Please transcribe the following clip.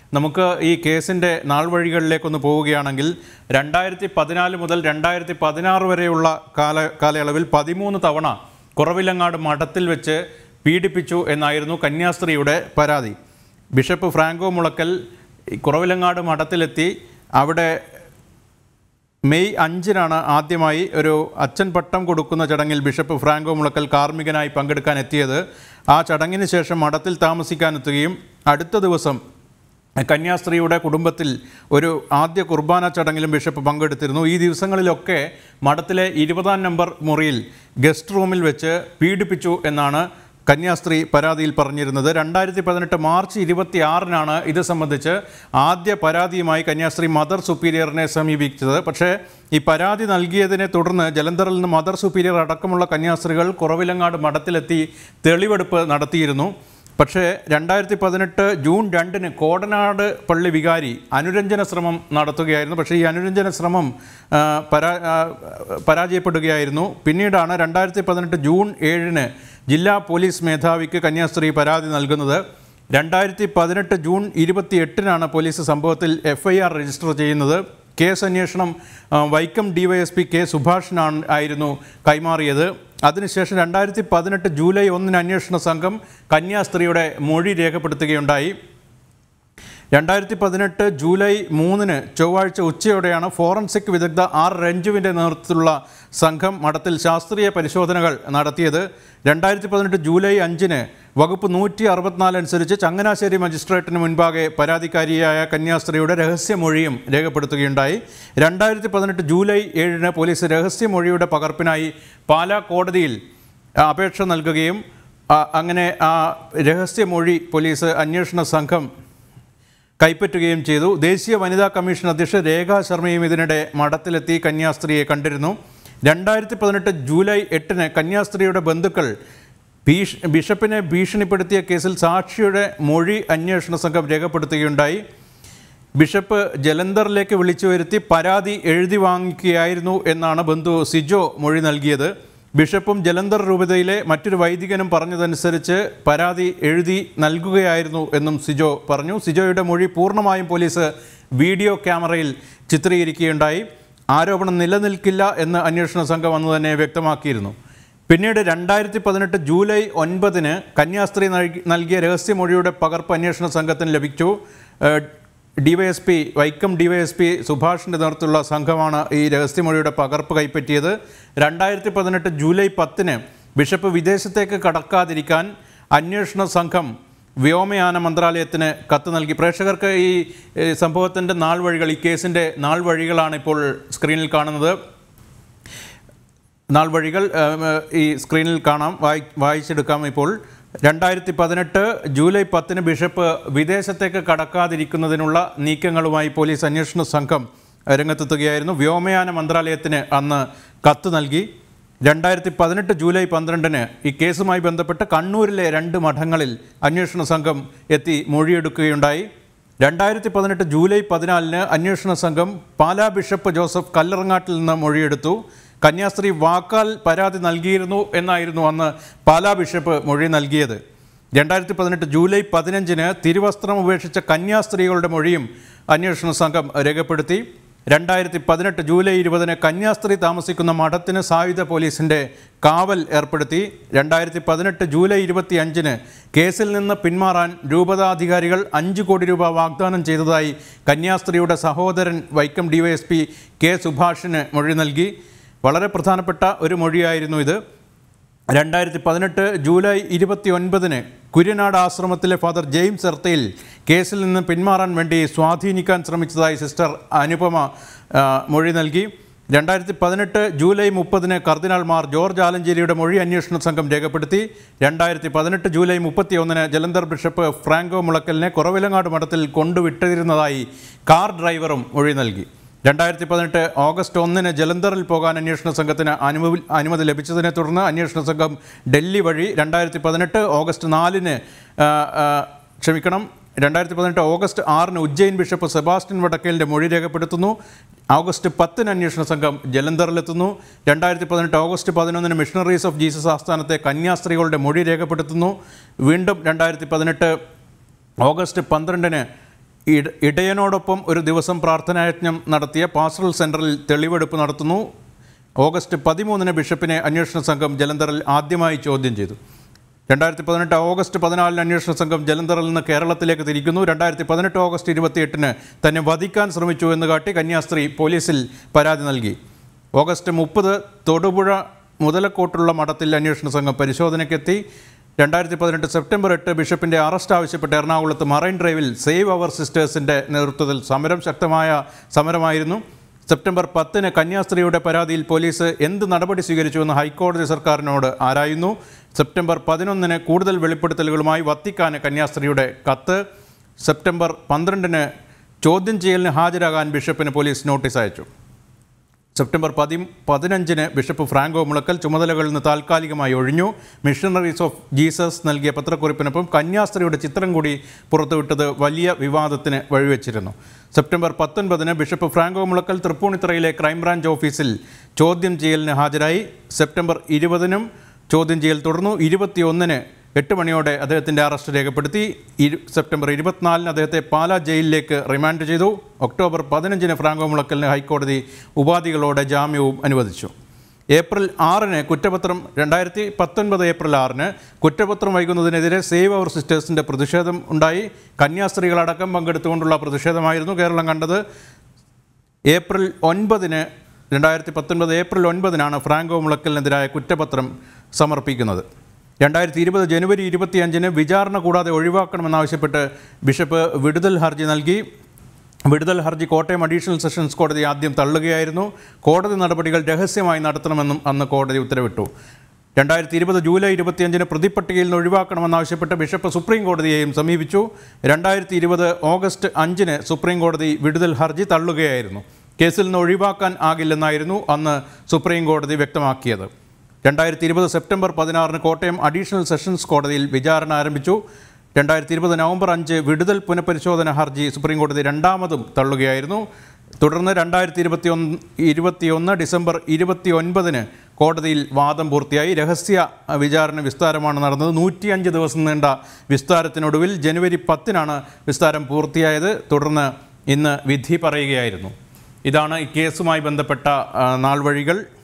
നമുക്ക് ഈ കേസിൻ്റെ നാൾ വഴികളിലേക്കൊന്ന് പോവുകയാണെങ്കിൽ രണ്ടായിരത്തി പതിനാല് മുതൽ രണ്ടായിരത്തി പതിനാറ് വരെയുള്ള കാല കാലയളവിൽ പതിമൂന്ന് തവണ കുറവിലങ്ങാട് മഠത്തിൽ വെച്ച് പീഡിപ്പിച്ചു എന്നായിരുന്നു കന്യാസ്ത്രീയുടെ പരാതി ബിഷപ്പ് ഫ്രാങ്കോ മുളക്കൽ ഈ കുറവിലങ്ങാട് മഠത്തിലെത്തി അവിടെ മെയ് അഞ്ചിനാണ് ആദ്യമായി ഒരു അച്ഛൻ പട്ടം കൊടുക്കുന്ന ചടങ്ങിൽ ബിഷപ്പ് ഫ്രാങ്കോ മുളക്കൽ കാർമ്മികനായി പങ്കെടുക്കാൻ എത്തിയത് ആ ചടങ്ങിന് ശേഷം മഠത്തിൽ താമസിക്കാനെത്തുകയും അടുത്ത ദിവസം കന്യാസ്ത്രീയുടെ കുടുംബത്തിൽ ഒരു ആദ്യ കുർബാന ചടങ്ങിലും ബിഷപ്പ് പങ്കെടുത്തിരുന്നു ഈ ദിവസങ്ങളിലൊക്കെ മഠത്തിലെ ഇരുപതാം നമ്പർ മുറിയിൽ ഗസ്റ്റ് റൂമിൽ വെച്ച് പീഡിപ്പിച്ചു എന്നാണ് കന്യാസ്ത്രീ പരാതിയിൽ പറഞ്ഞിരുന്നത് രണ്ടായിരത്തി പതിനെട്ട് മാർച്ച് ഇരുപത്തി ആറിനാണ് ഇത് സംബന്ധിച്ച് ആദ്യ പരാതിയുമായി കന്യാസ്ത്രീ മദർ സുപ്പീരിയറിനെ സമീപിച്ചത് പക്ഷേ ഈ പരാതി നൽകിയതിനെ തുടർന്ന് ജലന്ധറിൽ നിന്ന് മദർ സുപ്പീരിയർ അടക്കമുള്ള കന്യാസ്ത്രീകൾ കുറവിലങ്ങാട് മഠത്തിലെത്തി തെളിവെടുപ്പ് നടത്തിയിരുന്നു പക്ഷേ രണ്ടായിരത്തി പതിനെട്ട് ജൂൺ രണ്ടിന് കോടനാട് പള്ളി വികാരി അനുരഞ്ജന ശ്രമം നടത്തുകയായിരുന്നു പക്ഷേ ഈ അനുരഞ്ജന ശ്രമം ആ, പരാ ആ, പരാജയപ്പെടുകയായിരുന്നു പിന്നീടാണ് രണ്ടായിരത്തി പതിനെട്ട് ജൂൺ ഏഴിന് ജില്ലാ പോലീസ് മേധാവിക്ക് കന്യാസ്ത്രീ പരാതി നൽകുന്നത് രണ്ടായിരത്തി പതിനെട്ട് ജൂൺ ഇരുപത്തി എട്ടിനാണ് പോലീസ് സംഭവത്തിൽ എഫ് ഐ ആർ രജിസ്റ്റർ ചെയ്യുന്നത് കേസ് അന്വേഷണം ആ, വൈക്കം ഡിവൈഎസ്പി കെ സുഭാഷിനാണ് ആയിരുന്നു കൈമാറിയത് അതിനുശേഷം രണ്ടായിരത്തി പതിനെട്ട് ജൂലൈ ഒന്നിന് അന്വേഷണ സംഘം കന്യാസ്ത്രീയുടെ മൊഴി രേഖപ്പെടുത്തുകയുണ്ടായി രണ്ടായിരത്തി പതിനെട്ട് ജൂലൈ മൂന്നിന് ചൊവ്വാഴ്ച ഉച്ചയോടെയാണ് ഫോറൻസിക് വിദഗ്ധ ആർ രഞ്ജുവിൻ്റെ നേതൃത്വത്തിലുള്ള സംഘം മഠത്തിൽ ശാസ്ത്രീയ പരിശോധനകൾ നടത്തിയത് രണ്ടായിരത്തി പതിനെട്ട് ജൂലൈ അഞ്ചിന് വകുപ്പ് നൂറ്റി അറുപത്തിനാല് അനുസരിച്ച് ചങ്ങനാശ്ശേരി മജിസ്ട്രേറ്റിന് മുൻപാകെ പരാതിക്കാരിയായ കന്യാസ്ത്രീയുടെ രഹസ്യമൊഴിയും രേഖപ്പെടുത്തുകയുണ്ടായി രണ്ടായിരത്തി പതിനെട്ട് ജൂലൈ ഏഴിന് പോലീസ് രഹസ്യമൊഴിയുടെ പകർപ്പിനായി പാലാ കോടതിയിൽ ആ, അപേക്ഷ നൽകുകയും ആ, അങ്ങനെ ആ രഹസ്യമൊഴി പോലീസ് അന്വേഷണ സംഘം കൈപ്പറ്റുകയും ചെയ്തു ദേശീയ വനിതാ കമ്മീഷൻ അധ്യക്ഷ രേഖാ ശർമ്മയും ഇതിനിടെ മഠത്തിലെത്തി കന്യാസ്ത്രീയെ കണ്ടിരുന്നു രണ്ടായിരത്തി പതിനെട്ട് ജൂലൈ എട്ടിന് കന്യാസ്ത്രീയുടെ ബന്ധുക്കൾ ഭീഷ് ബിഷപ്പിനെ ഭീഷണിപ്പെടുത്തിയ കേസിൽ സാക്ഷിയുടെ മൊഴി അന്വേഷണ സംഘം രേഖപ്പെടുത്തുകയുണ്ടായി ബിഷപ്പ് ജലന്ധറിലേക്ക് വിളിച്ചു വരുത്തി പരാതി എഴുതി വാങ്ങിക്കുകയായിരുന്നു എന്നാണ് ബന്ധു സിജോ മൊഴി നൽകിയത് ബിഷപ്പും ജലന്ധർ രൂപതയിലെ മറ്റൊരു വൈദികനും പറഞ്ഞതനുസരിച്ച് പരാതി എഴുതി നൽകുകയായിരുന്നു എന്നും സിജോ പറഞ്ഞു സിജോയുടെ മൊഴി പൂർണ്ണമായും പോലീസ് വീഡിയോ ക്യാമറയിൽ ചിത്രീകരിക്കുകയുണ്ടായി ആരോപണം നിലനിൽക്കില്ല എന്ന് അന്വേഷണ സംഘം അന്ന് തന്നെ വ്യക്തമാക്കിയിരുന്നു പിന്നീട് രണ്ടായിരത്തി പതിനെട്ട് ജൂലൈ ഒൻപതിന് കന്യാസ്ത്രീ നൽകി- നൽകിയ രഹസ്യമൊഴിയുടെ പകർപ്പ് അന്വേഷണ സംഘത്തിന് ലഭിച്ചു ഏഹ് ഡിവൈഎസ്പി വൈക്കം ഡിവൈഎസ്പി സുഭാഷിൻ്റെ നേതൃത്വത്തിലുള്ള സംഘമാണ് ഈ രഹസ്യമൊഴിയുടെ പകർപ്പ് കൈപ്പറ്റിയത് രണ്ടായിരത്തി പതിനെട്ട് ജൂലൈ പത്തിന് ബിഷപ്പ് വിദേശത്തേക്ക് കടക്കാതിരിക്കാൻ അന്വേഷണ സംഘം വ്യോമയാന മന്ത്രാലയത്തിന് കത്ത് നൽകി പ്രേക്ഷകർക്ക് ഈ സംഭവത്തിൻ്റെ നാൾ വഴികൾ ഈ കേസിൻ്റെ നാൾ വഴികളാണ് ഇപ്പോൾ സ്ക്രീനിൽ കാണുന്നത് നാൾ വഴികൾ ഏം, ഏ, ഈ സ്ക്രീനിൽ കാണാം വായി വായിച്ചെടുക്കാം ഇപ്പോൾ രണ്ടായിരത്തി പതിനെട്ട് ജൂലൈ പത്തിന് ബിഷപ്പ് വിദേശത്തേക്ക് കടക്കാതിരിക്കുന്നതിനുള്ള നീക്കങ്ങളുമായി പോലീസ് അന്വേഷണ സംഘം രംഗത്തെത്തുകയായിരുന്നു വ്യോമയാന മന്ത്രാലയത്തിന് അന്ന് കത്ത് നൽകി രണ്ടായിരത്തി പതിനെട്ട് ജൂലൈ പന്ത്രണ്ടിന് ഈ കേസുമായി ബന്ധപ്പെട്ട് കണ്ണൂരിലെ രണ്ട് മഠങ്ങളിൽ അന്വേഷണ സംഘം എത്തി മൊഴിയെടുക്കുകയുണ്ടായി രണ്ടായിരത്തി പതിനെട്ട് ജൂലൈ പതിനാലിന് അന്വേഷണ സംഘം പാലാ ബിഷപ്പ് ജോസഫ് കല്ലറങ്ങാട്ടിൽ നിന്ന് മൊഴിയെടുത്തു കന്യാസ്ത്രീ വാക്കാൽ പരാതി നൽകിയിരുന്നു എന്നായിരുന്നു അന്ന് പാലാ ബിഷപ്പ് മൊഴി നൽകിയത് രണ്ടായിരത്തി പതിനെട്ട് ജൂലൈ പതിനഞ്ചിന് തിരുവസ്ത്രം ഉപേക്ഷിച്ച കന്യാസ്ത്രീകളുടെ മൊഴിയും അന്വേഷണ സംഘം രേഖപ്പെടുത്തി രണ്ടായിരത്തി പതിനെട്ട് ജൂലൈ ഇരുപതിന് കന്യാസ്ത്രീ താമസിക്കുന്ന മഠത്തിന് സായുധ പോലീസിൻ്റെ കാവൽ ഏർപ്പെടുത്തി രണ്ടായിരത്തി പതിനെട്ട് ജൂലൈ ഇരുപത്തി അഞ്ചിന് കേസിൽ നിന്ന് പിന്മാറാൻ രൂപതാധികാരികൾ അഞ്ച് കോടി രൂപ വാഗ്ദാനം ചെയ്തതായി കന്യാസ്ത്രീയുടെ സഹോദരൻ വൈക്കം ഡിവൈഎസ്പി കെ സുഭാഷിന് മൊഴി നൽകി വളരെ പ്രധാനപ്പെട്ട ഒരു മൊഴിയായിരുന്നു ഇത് രണ്ടായിരത്തി പതിനെട്ട് ജൂലൈ ഇരുപത്തി ഒൻപതിന് കുര്യനാട് ആശ്രമത്തിലെ ഫാദർ ജെയിംസ് എർത്തയിൽ കേസിൽ നിന്ന് പിന്മാറാൻ വേണ്ടി സ്വാധീനിക്കാൻ ശ്രമിച്ചതായി സിസ്റ്റർ അനുപമ ആ, മൊഴി നൽകി രണ്ടായിരത്തി പതിനെട്ട് ജൂലൈ മുപ്പതിന് കർദിനാൾ മാർ ജോർജ് ആലഞ്ചേരിയുടെ മൊഴി അന്വേഷണ സംഘം രേഖപ്പെടുത്തി രണ്ടായിരത്തി പതിനെട്ട് ജൂലൈ മുപ്പത്തി ഒന്നിന് ജലന്ധർ ബിഷപ്പ് ഫ്രാങ്കോ മുളക്കലിനെ കുറവിലങ്ങാട് മഠത്തിൽ കൊണ്ടുവിട്ടിരുന്നതായി കാർ ഡ്രൈവറും മൊഴി നൽകി രണ്ടായിരത്തി പതിനെട്ട് ഓഗസ്റ്റ് ഒന്നിന് ജലന്ധറിൽ പോകാൻ അന്വേഷണ സംഘത്തിന് അനുമതി അനുമതി ലഭിച്ചതിനെ തുടർന്ന് അന്വേഷണ സംഘം ഡൽഹി വഴി രണ്ടായിരത്തി പതിനെട്ട് ഓഗസ്റ്റ് നാലിന് ആ, ആ, ക്ഷമിക്കണം രണ്ടായിരത്തി പതിനെട്ട് ഓഗസ്റ്റ് ആറിന് ഉജ്ജയിൻ ബിഷപ്പ് സെബാസ്റ്റ്യൻ വടക്കേലിൻ്റെ മൊഴി രേഖപ്പെടുത്തുന്നു ഓഗസ്റ്റ് പത്തിന് അന്വേഷണ സംഘം ജലന്ധറിലെത്തുന്നു രണ്ടായിരത്തി പതിനെട്ട് ഓഗസ്റ്റ് പതിനൊന്നിന് മിഷണറീസ് ഓഫ് ജീസസ് ആസ്ഥാനത്തെ കന്യാസ്ത്രീകളുടെ മൊഴി രേഖപ്പെടുത്തുന്നു വീണ്ടും രണ്ടായിരത്തി പതിനെട്ട് ഓഗസ്റ്റ് പന്ത്രണ്ടിന് ഇട- ഇടയനോടൊപ്പം ഒരു ദിവസം പ്രാർത്ഥനായജ്ഞം നടത്തിയ പാസ്റ്ററൽ സെൻറ്ററിൽ തെളിവെടുപ്പ് നടത്തുന്നു ഓഗസ്റ്റ് പതിമൂന്നിന് ബിഷപ്പിനെ അന്വേഷണ സംഘം ജലന്ധറിൽ ആദ്യമായി ചോദ്യം ചെയ്തു രണ്ടായിരത്തി പതിനെട്ട് ഓഗസ്റ്റ് പതിനാലിന് അന്വേഷണ സംഘം ജലന്ധറിൽ നിന്ന് കേരളത്തിലേക്ക് തിരിക്കുന്നു രണ്ടായിരത്തി പതിനെട്ട് ഓഗസ്റ്റ് ഇരുപത്തിയെട്ടിന് തന്നെ വധിക്കാൻ ശ്രമിച്ചു എന്ന് കാട്ടി കന്യാസ്ത്രീ പോലീസിൽ പരാതി നൽകി ഓഗസ്റ്റ് മുപ്പത് തൊടുപുഴ മുതലക്കോട്ടുള്ള മഠത്തിൽ അന്വേഷണ സംഘം പരിശോധനയ്ക്കെത്തി രണ്ടായിരത്തി പതിനെട്ട് സെപ്റ്റംബർ എട്ട് ബിഷപ്പിൻ്റെ അറസ്റ്റ് ആവശ്യപ്പെട്ട് എറണാകുളത്ത് മറൈൻ ഡ്രൈവിൽ സേവ് അവർ സിസ്റ്റേഴ്സിൻ്റെ നേതൃത്വത്തിൽ സമരം ശക്തമായ സമരമായിരുന്നു സെപ്റ്റംബർ പത്തിന് കന്യാസ്ത്രീയുടെ പരാതിയിൽ പോലീസ് എന്ത് നടപടി സ്വീകരിച്ചുവെന്ന് ഹൈക്കോടതി സർക്കാരിനോട് ആരായുന്നു സെപ്റ്റംബർ പതിനൊന്നിന് കൂടുതൽ വെളിപ്പെടുത്തലുകളുമായി വത്തിക്കാന് കന്യാസ്ത്രീയുടെ കത്ത് സെപ്റ്റംബർ പന്ത്രണ്ടിന് ചോദ്യം ചെയ്യലിന് ഹാജരാകാൻ ബിഷപ്പിന് പോലീസ് നോട്ടീസ് അയച്ചു സെപ്റ്റംബർ പതി പതിനഞ്ചിന് ബിഷപ്പ് ഫ്രാങ്കോ മുളക്കൽ ചുമതലകളിൽ നിന്ന് താൽക്കാലികമായി ഒഴിഞ്ഞു മിഷണറീസ് ഓഫ് ജീസസ് നൽകിയ പത്രക്കുറിപ്പിനൊപ്പം കന്യാസ്ത്രീയുടെ ചിത്രം കൂടി പുറത്തുവിട്ടത് വലിയ വിവാദത്തിന് വഴിവെച്ചിരുന്നു സെപ്റ്റംബർ പത്തൊൻപതിന് ബിഷപ്പ് ഫ്രാങ്കോ മുളക്കൽ തൃപ്പൂണിത്തറയിലെ ക്രൈംബ്രാഞ്ച് ഓഫീസിൽ ചോദ്യം ചെയ്യലിന് ഹാജരായി സെപ്റ്റംബർ ഇരുപതിനും ചോദ്യം ചെയ്യൽ തുടർന്നു ഇരുപത്തിയൊന്നിന് എട്ട് മണിയോടെ അദ്ദേഹത്തിൻ്റെ അറസ്റ്റ് രേഖപ്പെടുത്തി ഇരു സെപ്റ്റംബർ ഇരുപത്തിനാലിന് അദ്ദേഹത്തെ പാലാ ജയിലിലേക്ക് റിമാൻഡ് ചെയ്തു ഒക്ടോബർ പതിനഞ്ചിന് ഫ്രാങ്കോ മുളക്കലിന് ഹൈക്കോടതി ഉപാധികളോടെ ജാമ്യവും അനുവദിച്ചു ഏപ്രിൽ ആറിന് കുറ്റപത്രം രണ്ടായിരത്തി പത്തൊൻപത് ഏപ്രിൽ ആറിന് കുറ്റപത്രം വൈകുന്നതിനെതിരെ സേവ് അവർ സിസ്റ്റേഴ്സിൻ്റെ പ്രതിഷേധം ഉണ്ടായി കന്യാസ്ത്രീകളടക്കം പങ്കെടുത്തുകൊണ്ടുള്ള പ്രതിഷേധമായിരുന്നു കേരളം കണ്ടത് ഏപ്രിൽ ഒൻപതിന് രണ്ടായിരത്തി പത്തൊൻപത് ഏപ്രിൽ ഒൻപതിനാണ് ഫ്രാങ്കോ മുളക്കലിനെതിരായ കുറ്റപത്രം സമർപ്പിക്കുന്നത് രണ്ടായിരത്തി ഇരുപത് ജനുവരി ഇരുപത്തിയഞ്ചിന് വിചാരണ കൂടാതെ ഒഴിവാക്കണമെന്നാവശ്യപ്പെട്ട് ബിഷപ്പ് വിടുതൽ ഹർജി നൽകി വിടുതൽ ഹർജി കോട്ടയം അഡീഷണൽ സെഷൻസ് കോടതി ആദ്യം തള്ളുകയായിരുന്നു കോടതി നടപടികൾ രഹസ്യമായി നടത്തണമെന്നും അന്ന് കോടതി ഉത്തരവിട്ടു രണ്ടായിരത്തി ഇരുപത് ജൂലൈ ഇരുപത്തിയഞ്ചിന് പ്രതിപ്പട്ടികയിൽ നിന്ന് ഒഴിവാക്കണമെന്നാവശ്യപ്പെട്ട് ബിഷപ്പ് സുപ്രീം കോടതിയെയും സമീപിച്ചു രണ്ടായിരത്തി ഇരുപത് ഓഗസ്റ്റ് അഞ്ചിന് സുപ്രീം കോടതി വിടുതൽ ഹർജി തള്ളുകയായിരുന്നു കേസിൽ നിന്ന് ഒഴിവാക്കാൻ ആകില്ലെന്നായിരുന്നു അന്ന് സുപ്രീം കോടതി വ്യക്തമാക്കിയത് രണ്ടായിരത്തി ഇരുപത് സെപ്റ്റംബർ പതിനാറിന് കോട്ടയം അഡീഷണൽ സെഷൻസ് കോടതിയിൽ വിചാരണ ആരംഭിച്ചു രണ്ടായിരത്തി ഇരുപത് നവംബർ അഞ്ച് വിടുതൽ പുനഃപരിശോധന ഹർജി സുപ്രീം കോടതി രണ്ടാമതും തള്ളുകയായിരുന്നു തുടർന്ന് രണ്ടായിരത്തി ഇരുപത്തി ഒന്ന് ഇരുപത്തിയൊന്ന് ഡിസംബർ ഇരുപത്തി ഒൻപതിന് കോടതിയിൽ വാദം പൂർത്തിയായി രഹസ്യ വിചാരണ വിസ്താരമാണ് നടന്നത് നൂറ്റിയഞ്ച് ദിവസം നീണ്ട വിസ്താരത്തിനൊടുവിൽ ജനുവരി പത്തിനാണ് വിസ്താരം പൂർത്തിയായത് തുടർന്ന് ഇന്ന് വിധി പറയുകയായിരുന്നു ഇതാണ് ഈ കേസുമായി ബന്ധപ്പെട്ട ആ, നാൾവഴികൾ